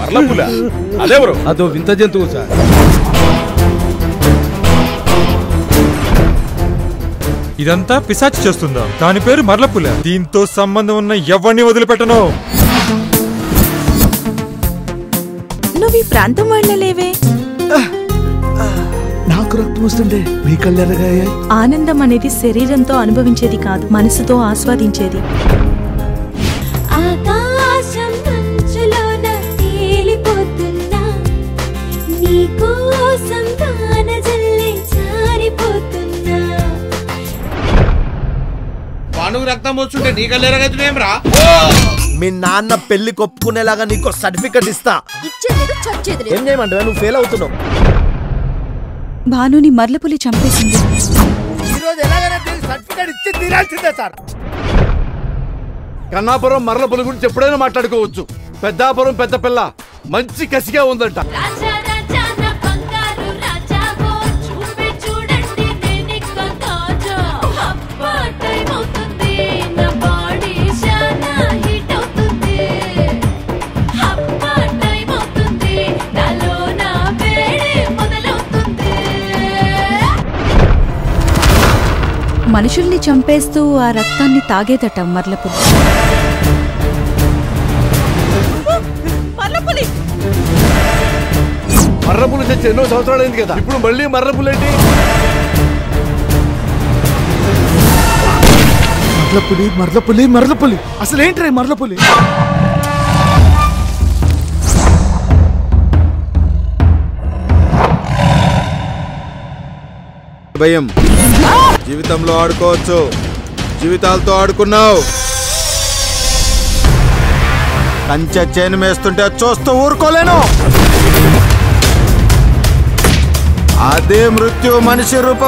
మరలపుల అదెవరు అదో వింత జంతువు సార్ ఇదంతా పిశాచి చేస్తుందా దాని పేరు మరలపుల దీంతో సంబంధం ఉన్న ఎవరిని వదిలిపెట్టను నువ్వు ఈ ప్రాంతం వాళ్ళలేవే నాకు రక్తం వస్తుండే మీ కళ్ళు ఎర్రగాయ్యాయి ఆనందం అనేది శరీరంతో అనుభవించేది కాదు మనసుతో ఆస్వాదించేది ఆకాశం మంచులోన తేలిపోతున్నా నీకోసం గానజల్లే జారిపోతున్నా పానుగు రక్తం వస్తుంటే నీ కళ్ళెరగైతున్నాం రా మీ నాన్న పెళ్లి కొప్పుకునేలాగా నీకు సర్టిఫికెట్ ఇస్తా ఇచ్చేది చచ్చేది ఏం చేయమంటావా నువ్వు ఫెయిల్ అవుతున్నావు భానుని మర్లపులి చంపేసింది ఈ రోజు ఎలాగైనా దీనికి సర్టిఫికెట్ ఇచ్చి తీరాల్సిందే సార్ కన్నాపురం మరల పులి గురించి ఎప్పుడైనా మాట్లాడుకోవచ్చు పెద్దాపురం పెద్ద పిల్ల మంచి కసిగా ఉందంట రాజా రాజా నా బంగారు రాజావో చూపే చూడండి నేనిక్క తాజా అబ్బా టైం అవుతుంది నా బాడీ చాలా హీట్ అవుతుంది అబ్బా టైం అవుతుంది నాలో నా వేడి మొదలవుతుంది మనుషుల్ని చంపేస్తూ ఆ రక్తాన్ని తాగేదట మర్లపులి మర్రపులు తెచ్చి ఎన్నో సంవత్సరాలు అయింది కదా ఇప్పుడు మళ్ళీ మర్రపులు ఏంటి మర్లపులి మర్లపులి మర్లపులి అసలు ఏంటి మర్లపులి భయం జీవితంలో ఆడుకోవచ్చు జీవితాలతో ఆడుకున్నావు కంచె చేను మేస్తుంటే చూస్తూ ఊరుకోలేను అదే మృత్యు మనిషి రూపం